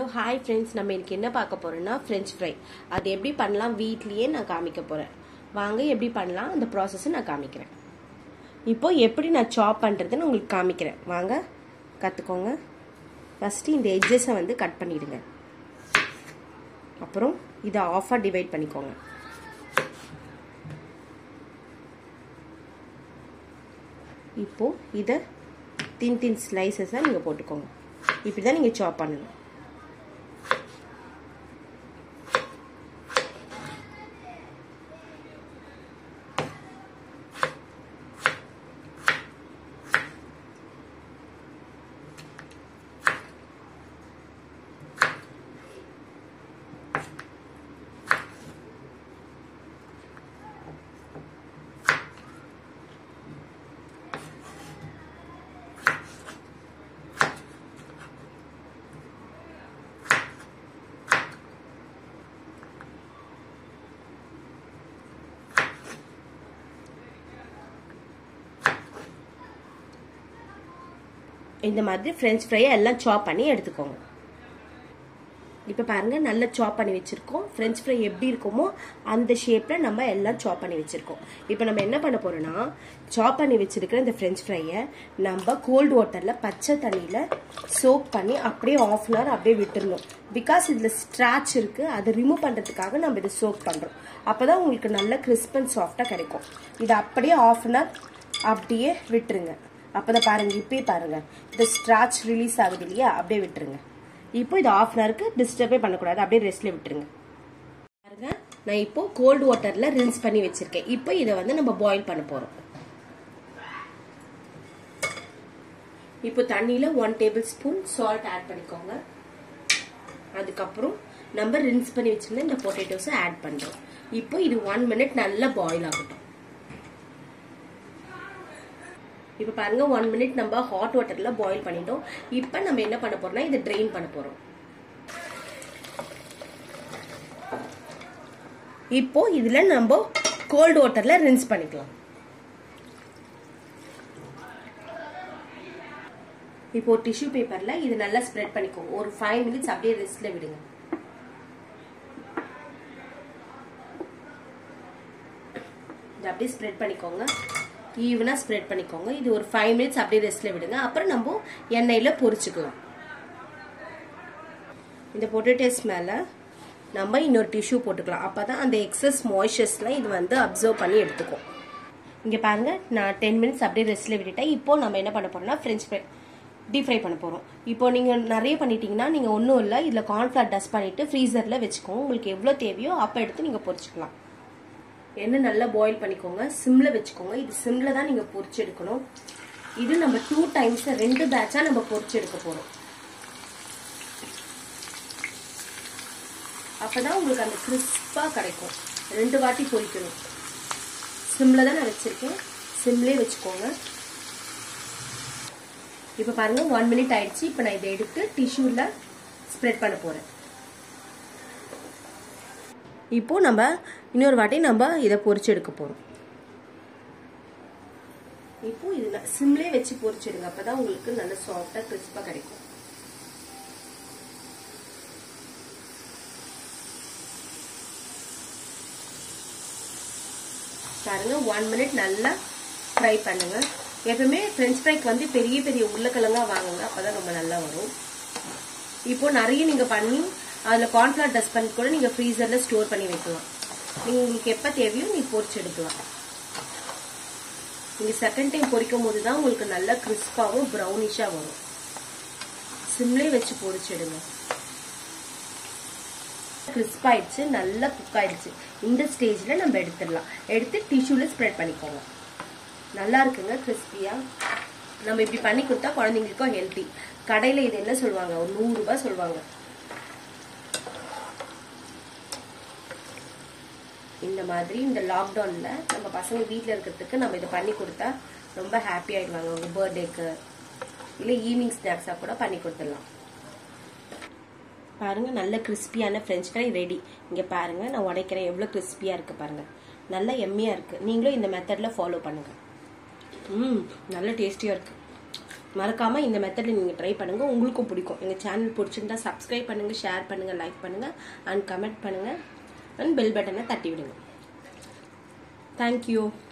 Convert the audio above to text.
hello hi friends நம்ம இன்னைக்கு என்ன பார்க்க போறோம்னா ஃப்ரெஞ்ச் ஃப்ரை அது எப்படி பண்ணலாம் வீட்லயே நான் காமிக்க போறேன் வாங்க எப்படி பண்ணலாம் அந்த ப்ராசஸை நான் காமிக்கிறேன் இப்போ எப்படி நான் சாப் பண்ணுறதுன்னு உங்களுக்கு காமிக்கிறேன் வாங்க கற்றுக்கோங்க ஃபஸ்ட்டு இந்த எட்ஜஸை வந்து கட் பண்ணிடுங்க அப்புறம் இதை ஆஃபாக டிவைட் பண்ணிக்கோங்க இப்போ இதை தின் தின் ஸ்லைசஸாக நீங்கள் போட்டுக்கோங்க இப்படி தான் நீங்கள் சாப் பண்ணணும் இந்த மாதிரி ஃப்ரெஞ்ச் ஃப்ரையை எல்லாம் சாப் பண்ணி எடுத்துக்கோங்க இப்போ பாருங்க நல்லா சாப் பண்ணி வச்சிருக்கோம் ஃப்ரெஞ்ச் ஃப்ரை எப்படி இருக்குமோ அந்த ஷேப்பில் நம்ம எல்லாம் சாப் பண்ணி வச்சிருக்கோம் இப்போ நம்ம என்ன பண்ண போறோம்னா சாப் பண்ணி வச்சிருக்கிற இந்த ஃப்ரெஞ்ச் ஃப்ரையை நம்ம கோல்டு வாட்டரில் பச்சை தண்ணியில் சோப் பண்ணி அப்படியே ஆஃப் அன் ஹவர் அப்படியே விட்டுறணும் பிகாஸ் இதில் ஸ்ட்ராச் இருக்கு அதை ரிமூவ் பண்ணுறதுக்காக நம்ம இதை சோப் பண்ணுறோம் அப்போ தான் உங்களுக்கு நல்ல கிறிஸ்ப் அண்ட் சாஃப்டாக கிடைக்கும் இதை அப்படியே ஆஃப் அன் ஹவர் அப்படியே விட்டுருங்க அப்பதான் பாருங்க இப்பயே பாருங்க இந்த ஸ்ட்ராச் ரிலீஸ் ஆகுது இல்லையா அப்படியே விட்டுருங்க இப்போ இது ஆஃப் அன் ஹவருக்கு டிஸ்டர்பே பண்ணக்கூடாது அப்படியே ரெஸ்ட்ல விட்டுருங்க பாருங்க நான் இப்போ கோல்டு வாட்டர்ல ரின்ஸ் பண்ணி வச்சிருக்கேன் இப்போ இதை வந்து நம்ம பாயில் பண்ண போறோம் இப்போ தண்ணியில one tablespoon salt add பண்ணிக்கோங்க அதுக்கப்புறம் நம்ம ரின்ஸ் பண்ணி வச்சிருந்த இந்த பொட்டேட்டோஸை ஆட் பண்றோம் இப்போ இது ஒன் மினிட் நல்லா பாயில் ஆகட்டும் இப்போ பாருங்க ஒன் மினிட் நம்ம ஹாட் வாட்டர்ல பாயில் பண்ணிட்டோம் இப்போ நம்ம என்ன பண்ண போறோம்னா இதை ட்ரெயின் பண்ண போறோம் இப்போ இதுல நம்ம கோல்டு வாட்டர்ல ரின்ஸ் பண்ணிக்கலாம் இப்போ டிஷ்யூ பேப்பர்ல இது நல்லா ஸ்ப்ரெட் பண்ணிக்கோங்க ஒரு ஃபைவ் மினிட்ஸ் அப்படியே ரெஸ்ட்ல விடுங்க இது அப்படியே ஸ்ப்ரெட் பண்ணிக்கோங்க ஈவனாக ஸ்ப்ரெட் பண்ணிக்கோங்க இது ஒரு ஃபைவ் மினிட்ஸ் அப்படியே ரெஸ்ட்டில் விடுங்க அப்புறம் நம்ம எண்ணெயில் பொரிச்சுக்கலாம் இந்த பொட்டேட்டோஸ் மேலே நம்ம இன்னொரு டிஷ்யூ போட்டுக்கலாம் அப்போ தான் அந்த எக்ஸஸ் மாய்ச்சர்ஸ்லாம் இது வந்து அப்சர்வ் பண்ணி எடுத்துக்கும் இங்கே பாருங்கள் நான் டென் மினிட்ஸ் அப்படியே ரெஸ்ட்டில் விட்டுட்டேன் இப்போ நம்ம என்ன பண்ண போகிறோம்னா ஃப்ரெஞ்ச் ஃப்ரை டீப் ஃப்ரை பண்ண போகிறோம் இப்போ நீங்கள் நிறைய பண்ணிட்டீங்கன்னா நீங்கள் ஒன்றும் இல்லை இதில் கார்ன்ஃப்ளவர் டஸ்ட் பண்ணிவிட்டு ஃப்ரீசரில் வச்சுக்கோங்க உங்களுக்கு எவ்வளோ தேவையோ அப்போ எடுத்து நீங்கள் பொரிச்சுக்கலாம் எண்ணெய் நல்லா பாயில் பண்ணிக்கோங்க சிம்ல வச்சுக்கோங்க இது சிம்ல தான் நீங்க பொரிச்சு எடுக்கணும் இது நம்ம டூ டைம்ஸ் ரெண்டு பேட்சா நம்ம பொரிச்சு எடுக்க போறோம் அப்பதான் உங்களுக்கு அந்த கிறிஸ்பா கிடைக்கும் ரெண்டு வாட்டி பொரிக்கணும் சிம்ல தான் நான் வச்சிருக்கேன் சிம்லே வச்சுக்கோங்க இப்ப பாருங்க ஒன் மினிட் ஆயிடுச்சு இப்ப நான் இதை எடுத்து டிஷ்யூல ஸ்ப்ரெட் பண்ண போறேன் இப்போ நம்ம இன்னொரு வாட்டி நம்ம இதை பொரிச்சு எடுக்க போறோம் இப்போ இது சிம்லே வச்சு பொரிச்சிடுங்க அப்பதான் உங்களுக்கு நல்ல சாஃப்டா கிறிஸ்பா கிடைக்கும் பாருங்க ஒன் மினிட் நல்லா ஃப்ரை பண்ணுங்க எப்பவுமே ஃப்ரெஞ்ச் ஃப்ரைக்கு வந்து பெரிய பெரிய உருளைக்கிழங்கா வாங்குங்க அப்பதான் ரொம்ப நல்லா வரும் இப்போ நிறைய நீங்க பண்ணி அதுல கார்ன்ஃபிளவர் டஸ்ட் பண்ணி கூட நீங்க ஃப்ரீசர்ல ஸ்டோர் பண்ணி வைக்கலாம் நீங்க உங்களுக்கு எப்ப தேவையோ நீ பொரிச்சு எடுக்கலாம் நீங்க செகண்ட் டைம் பொரிக்கும் போது தான் உங்களுக்கு நல்ல கிறிஸ்பாவும் ப்ரௌனிஷா வரும் சிம்லே வச்சு பொரிச்சிடுங்க கிறிஸ்ப் ஆயிடுச்சு நல்லா குக் ஆயிடுச்சு இந்த ஸ்டேஜ்ல நம்ம எடுத்துடலாம் எடுத்து டிஷ்யூல ஸ்ப்ரெட் பண்ணிக்கோங்க நல்லா இருக்குங்க கிறிஸ்பியா நம்ம இப்படி பண்ணி கொடுத்தா குழந்தைங்களுக்கும் ஹெல்த்தி கடையில இது என்ன சொல்லுவாங்க ஒரு நூறு ரூபாய் சொல்லுவாங்க இந்த மாதிரி இந்த லாக்டவுன்ல நம்ம பசங்க வீட்டில் இருக்கிறதுக்கு நம்ம இதை பண்ணி கொடுத்தா ரொம்ப ஹாப்பி ஆயிடுவாங்க உங்க பர்த்டேக்கு இல்லை ஈவினிங் ஸ்நாக்ஸாக கூட பண்ணி கொடுத்துடலாம் பாருங்க நல்ல கிறிஸ்பியான ஃப்ரெஞ்ச் ஃப்ரை ரெடி இங்க பாருங்க நான் உடைக்கிறேன் எவ்வளவு கிறிஸ்பியா இருக்கு பாருங்க நல்ல எம்மியா இருக்கு நீங்களும் இந்த மெத்தட்ல ஃபாலோ பண்ணுங்க ம் நல்ல டேஸ்டியா இருக்கு மறக்காமல் இந்த மெத்தடில் நீங்கள் ட்ரை பண்ணுங்கள் உங்களுக்கும் பிடிக்கும் எங்கள் சேனல் பிடிச்சிருந்தா சப்ஸ்கிரைப் பண்ணுங்கள் ஷேர் பண்ணுங்கள் லைக் பண்ணுங்கள் அண்ட் கமெண்ட் பண்ணுங்கள் அண்ட் பெல் பட்டனை தட்டி விடுங்க தேங்க்யூ